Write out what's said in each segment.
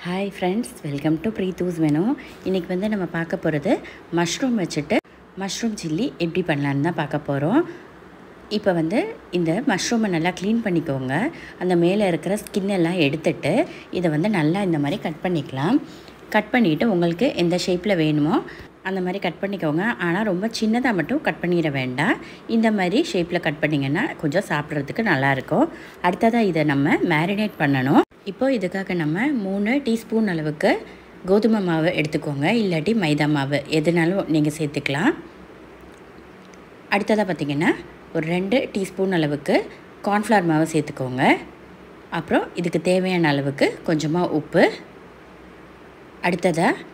hi friends welcome to Preethu's menu இன்றைக்கி வந்து நம்ம பார்க்க போகிறது மஷ்ரூம் வச்சுட்டு மஷ்ரூம் சில்லி எப்படி பண்ணலான்னு தான் பார்க்க போகிறோம் இப்போ வந்து இந்த மஷ்ரூமை நல்லா க்ளீன் பண்ணிக்கோங்க அந்த மேலே இருக்கிற ஸ்கின் எல்லாம் எடுத்துட்டு இதை வந்து நல்லா இந்த மாதிரி கட் பண்ணிக்கலாம் கட் பண்ணிவிட்டு உங்களுக்கு எந்த ஷேப்பில் வேணுமோ அந்த மாதிரி கட் பண்ணிக்கோங்க ஆனால் ரொம்ப சின்னதாக மட்டும் கட் பண்ணிட வேண்டாம் இந்த மாதிரி ஷேப்பில் கட் பண்ணிங்கன்னா கொஞ்சம் சாப்பிட்றதுக்கு நல்லாயிருக்கும் அடுத்ததாக இதை நம்ம மேரினேட் பண்ணணும் இப்போ இதுக்காக நம்ம மூணு டீஸ்பூன் அளவுக்கு கோதுமை மாவு எடுத்துக்கோங்க இல்லாட்டி மைதா மாவு எதுனாலும் நீங்கள் சேர்த்துக்கலாம் அடுத்ததாக பார்த்திங்கன்னா ஒரு ரெண்டு டீஸ்பூன் அளவுக்கு கார்ன்ஃப்ளவர் மாவு சேர்த்துக்கோங்க அப்புறம் இதுக்கு தேவையான அளவுக்கு கொஞ்சமாக உப்பு அடுத்ததாக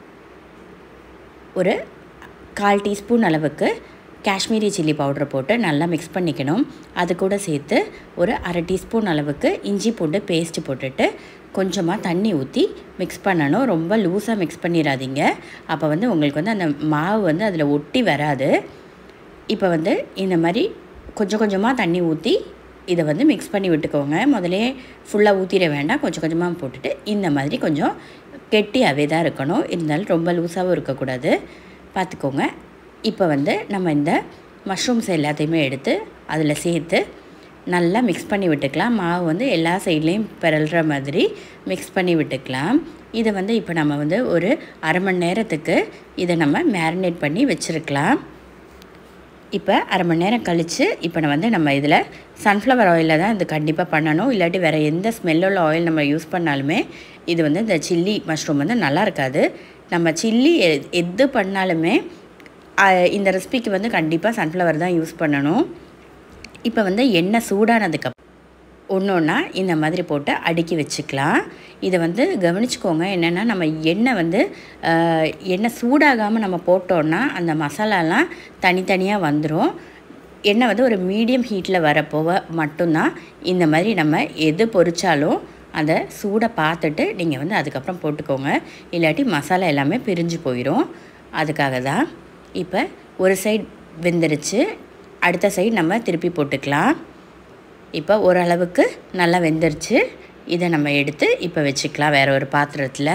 ஒரு கால் டீஸ்பூன் அளவுக்கு காஷ்மீரி சில்லி பவுடர் போட்டு நல்லா மிக்ஸ் பண்ணிக்கணும் அது கூட சேர்த்து ஒரு அரை டீஸ்பூன் அளவுக்கு இஞ்சி பூண்டு பேஸ்ட்டு போட்டுட்டு கொஞ்சமாக தண்ணி ஊற்றி மிக்ஸ் பண்ணணும் ரொம்ப லூஸாக மிக்ஸ் பண்ணிடாதீங்க அப்போ வந்து உங்களுக்கு வந்து அந்த மாவு வந்து அதில் ஒட்டி வராது இப்போ வந்து இந்த மாதிரி கொஞ்சம் கொஞ்சமாக தண்ணி ஊற்றி இதை வந்து மிக்ஸ் பண்ணி விட்டுக்கோங்க முதலே ஃபுல்லாக ஊற்றிட வேண்டாம் கொஞ்சம் கொஞ்சமாக போட்டுட்டு இந்த மாதிரி கொஞ்சம் கெட்டியாகவே தான் இருக்கணும் இருந்தாலும் ரொம்ப லூஸாகவும் இருக்கக்கூடாது பார்த்துக்கோங்க இப்போ வந்து நம்ம இந்த மஷ்ரூம்ஸ் எல்லாத்தையுமே எடுத்து அதில் சேர்த்து நல்லா மிக்ஸ் பண்ணி விட்டுக்கலாம் மாவு வந்து எல்லா சைட்லேயும் பிறல்ற மாதிரி மிக்ஸ் பண்ணி விட்டுக்கலாம் இதை வந்து இப்போ நம்ம வந்து ஒரு அரை மணி நேரத்துக்கு இதை நம்ம மேரினேட் பண்ணி வச்சுருக்கலாம் இப்போ அரை மணி நேரம் கழித்து இப்போ நான் வந்து நம்ம இதில் சன்ஃப்ளவர் ஆயிலில் தான் இது கண்டிப்பாக பண்ணணும் இல்லாட்டி வேறு எந்த ஸ்மெல்லுள்ள ஆயில் நம்ம யூஸ் பண்ணாலுமே இது வந்து இந்த சில்லி மஷ்ரூம் வந்து நல்லா இருக்காது நம்ம சில்லி எது பண்ணாலுமே இந்த ரெசிபிக்கு வந்து கண்டிப்பாக சன்ஃப்ளவர் தான் யூஸ் பண்ணணும் இப்போ வந்து எண்ணெய் சூடானதுக்கு ஒன்று ஒன்றா இந்த மாதிரி போட்டு அடுக்கி வச்சுக்கலாம் இதை வந்து கவனிச்சுக்கோங்க என்னென்னா நம்ம எண்ணெய் வந்து எண்ணெய் சூடாகாமல் நம்ம போட்டோன்னா அந்த மசாலாலாம் தனித்தனியாக வந்துடும் எண்ணெய் வந்து ஒரு மீடியம் ஹீட்டில் வரப்போவ மட்டும்தான் இந்த மாதிரி நம்ம எது பொரிச்சாலும் அதை சூடை பார்த்துட்டு நீங்கள் வந்து அதுக்கப்புறம் போட்டுக்கோங்க இல்லாட்டி மசாலா எல்லாமே பிரிஞ்சு போயிடும் அதுக்காக தான் இப்போ ஒரு சைடு வெந்துருச்சு அடுத்த சைடு நம்ம திருப்பி போட்டுக்கலாம் இப்போ ஓரளவுக்கு நல்லா வெந்துருச்சு இதை நம்ம எடுத்து இப்போ வச்சுக்கலாம் வேறு ஒரு பாத்திரத்தில்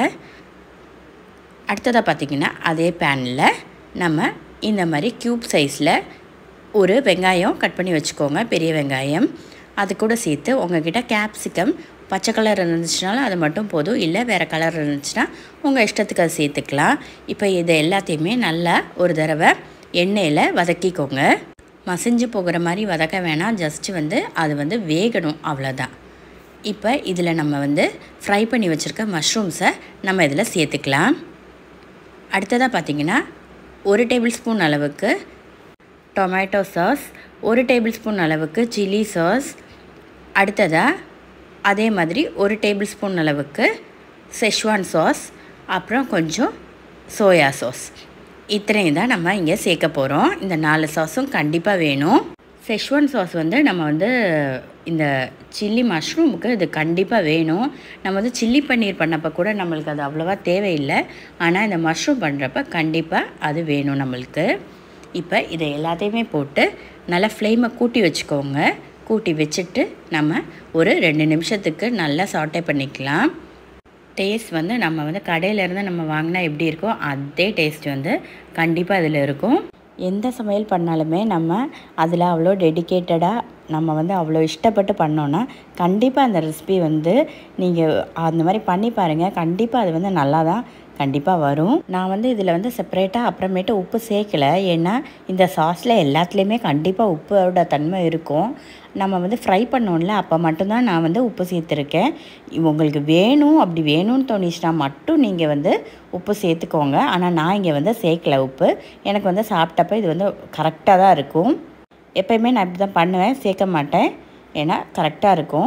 அடுத்ததாக பார்த்திங்கன்னா அதே பேனில் நம்ம இந்த மாதிரி க்யூப் சைஸில் ஒரு வெங்காயம் கட் பண்ணி வச்சுக்கோங்க பெரிய வெங்காயம் அது கூட சேர்த்து உங்ககிட்ட கேப்சிகம் பச்சை கலர் இருந்துச்சுனாலும் அது மட்டும் போதும் இல்லை வேறு கலர் இருந்துச்சுன்னா உங்கள் இஷ்டத்துக்கு அது சேர்த்துக்கலாம் இப்போ இதை எல்லாத்தையுமே நல்லா ஒரு தடவை எண்ணெயில் வதக்கிக்கோங்க மசிஞ்சு போகிற மாதிரி வதக்க வேணாம் ஜஸ்ட்டு வந்து அது வந்து வேகணும் அவ்வளோதான் இப்போ இதில் நம்ம வந்து ஃப்ரை பண்ணி வச்சுருக்க மஷ்ரூம்ஸை நம்ம இதில் சேர்த்துக்கலாம் அடுத்ததாக பார்த்திங்கன்னா ஒரு டேபிள் ஸ்பூன் அளவுக்கு டொமேட்டோ சாஸ் ஒரு டேபிள் ஸ்பூன் அளவுக்கு சில்லி சாஸ் அடுத்ததாக அதே மாதிரி ஒரு டேபிள் ஸ்பூன் அளவுக்கு செஷ்வான் சாஸ் அப்புறம் கொஞ்சம் சோயா சாஸ் இத்தனையும் தான் நம்ம இங்கே சேர்க்க போகிறோம் இந்த நாலு சாஸும் கண்டிப்பாக வேணும் செஷ்வான் சாஸ் வந்து நம்ம வந்து இந்த சில்லி மஷ்ரூமுக்கு இது கண்டிப்பாக வேணும் நம்ம வந்து சில்லி பன்னீர் பண்ணப்போ கூட நம்மளுக்கு அது அவ்வளோவா தேவையில்லை ஆனால் இந்த மஷ்ரூம் பண்ணுறப்ப கண்டிப்பாக அது வேணும் நம்மளுக்கு இப்போ இதை எல்லாத்தையுமே போட்டு நல்லா ஃப்ளேமை கூட்டி வச்சுக்கோங்க கூட்டி வச்சுட்டு நம்ம ஒரு ரெண்டு நிமிஷத்துக்கு நல்லா சாட்டே பண்ணிக்கலாம் டேஸ்ட் வந்து நம்ம வந்து கடையிலேருந்து நம்ம வாங்கினா எப்படி இருக்கோ அதே டேஸ்ட் வந்து கண்டிப்பாக அதில் இருக்கும் எந்த சமையல் பண்ணாலுமே நம்ம அதில் அவ்வளோ டெடிக்கேட்டடாக நம்ம வந்து அவ்வளோ இஷ்டப்பட்டு பண்ணோன்னா கண்டிப்பாக அந்த ரெசிபி வந்து நீங்கள் அந்த மாதிரி பண்ணி பாருங்கள் கண்டிப்பாக அது வந்து நல்லா தான் கண்டிப்பாக வரும் நான் வந்து இதில் வந்து செப்பரேட்டாக அப்புறமேட்டு உப்பு சேர்க்கலை ஏன்னா இந்த சாஸில் எல்லாத்துலேயுமே கண்டிப்பாக உப்போட தன்மை இருக்கும் நம்ம வந்து ஃப்ரை பண்ணோம்ல அப்போ மட்டும்தான் நான் வந்து உப்பு சேர்த்துருக்கேன் உங்களுக்கு வேணும் அப்படி வேணும்னு தோணிச்சுனா மட்டும் நீங்கள் வந்து உப்பு சேர்த்துக்கோங்க ஆனால் நான் இங்கே வந்து சேர்க்கல உப்பு எனக்கு வந்து சாப்பிட்டப்ப இது வந்து கரெக்டாக தான் இருக்கும் எப்போயுமே நான் இப்படி தான் பண்ணுவேன் சேர்க்க மாட்டேன் ஏன்னா கரெக்டாக இருக்கும்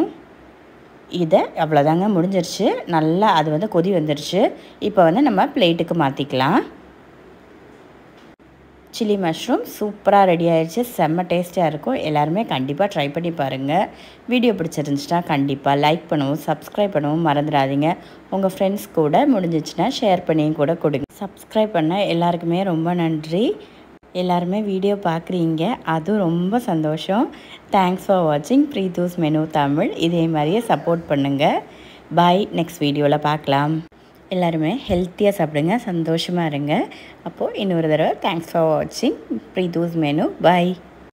இதை அவ்வளோதாங்க முடிஞ்சிருச்சு நல்லா அது வந்து கொதி வந்துருச்சு இப்போ வந்து நம்ம பிளேட்டுக்கு மாற்றிக்கலாம் சில்லி மஷ்ரூம் சூப்பராக ரெடி ஆயிடுச்சு செம்ம டேஸ்ட்டாக இருக்கும் எல்லாருமே கண்டிப்பாக ட்ரை பண்ணி பாருங்கள் வீடியோ பிடிச்சிருந்துச்சுன்னா கண்டிப்பாக லைக் பண்ணவும் சப்ஸ்கிரைப் பண்ணவும் மறந்துடாதீங்க உங்கள் ஃப்ரெண்ட்ஸ் கூட முடிஞ்சிச்சுன்னா ஷேர் பண்ணியும் கூட கொடுங்க சப்ஸ்கிரைப் பண்ண எல்லாருக்குமே ரொம்ப நன்றி எல்லாருமே வீடியோ பார்க்குறீங்க அதுவும் ரொம்ப சந்தோஷம் தேங்க்ஸ் ஃபார் வாட்சிங் ப்ரீதூஸ் மெனு தமிழ் இதே மாதிரியே சப்போர்ட் பண்ணுங்கள் பாய் நெக்ஸ்ட் வீடியோவில் பார்க்கலாம் எல்லாருமே ஹெல்த்தியாக சாப்பிடுங்க சந்தோஷமாக இருங்க அப்போது இன்னொரு தடவை தேங்க்ஸ் ஃபார் வாட்சிங் ப்ரீதூஸ் மெனு பாய்